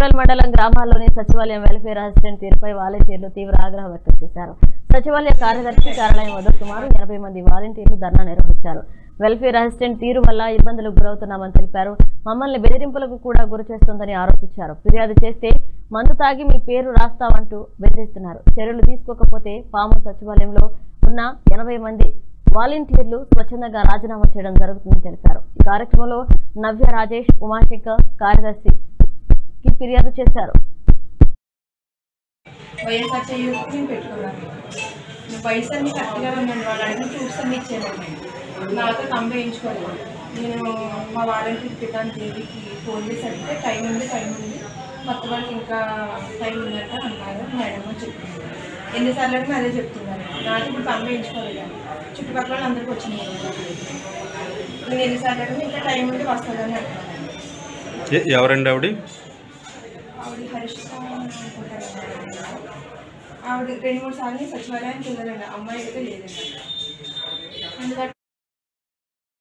rural మండలం గ్రామాల్లోని సచివాలయం వెల్ఫేర్ అసిస్టెంట్ తీరుపై వాలంటీర్లు తీవ్ర ఆగ్రహం వ్యక్తం చేశారు సచివాలయ కార్యదర్శి కార్యాలయం వద్ద సుమారు ఎనభై మంది వాలంటీర్లు ధర్నా నిర్వహించారు వెల్ఫేర్ అసిస్టెంట్ తీరు వల్ల ఇబ్బందులకు గురవుతున్నామని తెలిపారు మమ్మల్ని బెదిరింపులకు కూడా గురి చేస్తోందని ఆరోపించారు ఫిర్యాదు చేస్తే మందు తాగి మీ పేరు రాస్తామంటూ బెదిరిస్తున్నారు చర్యలు తీసుకోకపోతే పాము సచివాలయంలో ఉన్న ఎనభై మంది వాలంటీర్లు స్వచ్ఛందంగా రాజీనామా చేయడం జరుగుతుందని తెలిపారు ఈ కార్యక్రమంలో నవ్య రాజేష్ ఉమాశంకర్ కార్యదర్శి కి ఫిర్యాదు చేశారు వైఎస్ఆర్ చేయూకి నేను పెట్టుకున్నాను పైసలు అన్ని కరెక్ట్గా ఉన్నాను వాళ్ళు అడిగిన ప్రూఫ్స్ అన్ని ఇచ్చాను నాతో కంబ వేయించుకోలేదు నేను మా వాలంటీర్ పెట్టాను దేవికి ఫోన్ చేసి అడిగితే టైం ఉంది టైం ఉంది కొత్త వాళ్ళకి ఇంకా టైం ఉందంట అన్నారు మేడం అని చెప్పింది ఎన్నిసార్లు అడిగినా అదే చెప్తున్నాను నాకు ఇప్పుడు కంబ వేయించుకోలేదు చుట్టుపక్కల వాళ్ళు అందరికీ వచ్చినాయి నేను ఎన్నిసార్లు అడిగినా ఇంకా టైం ఉంటే వస్తుందని అంటున్నాను ఎ- ఎవరండి ఆవిడ ఆవిడ హరిష్ట అనుకుంటారు ఆవిడ రెండు మూడు సార్లు సచివాలయానికి వెళ్ళాలండి అమ్మాయి అయితే లేదండి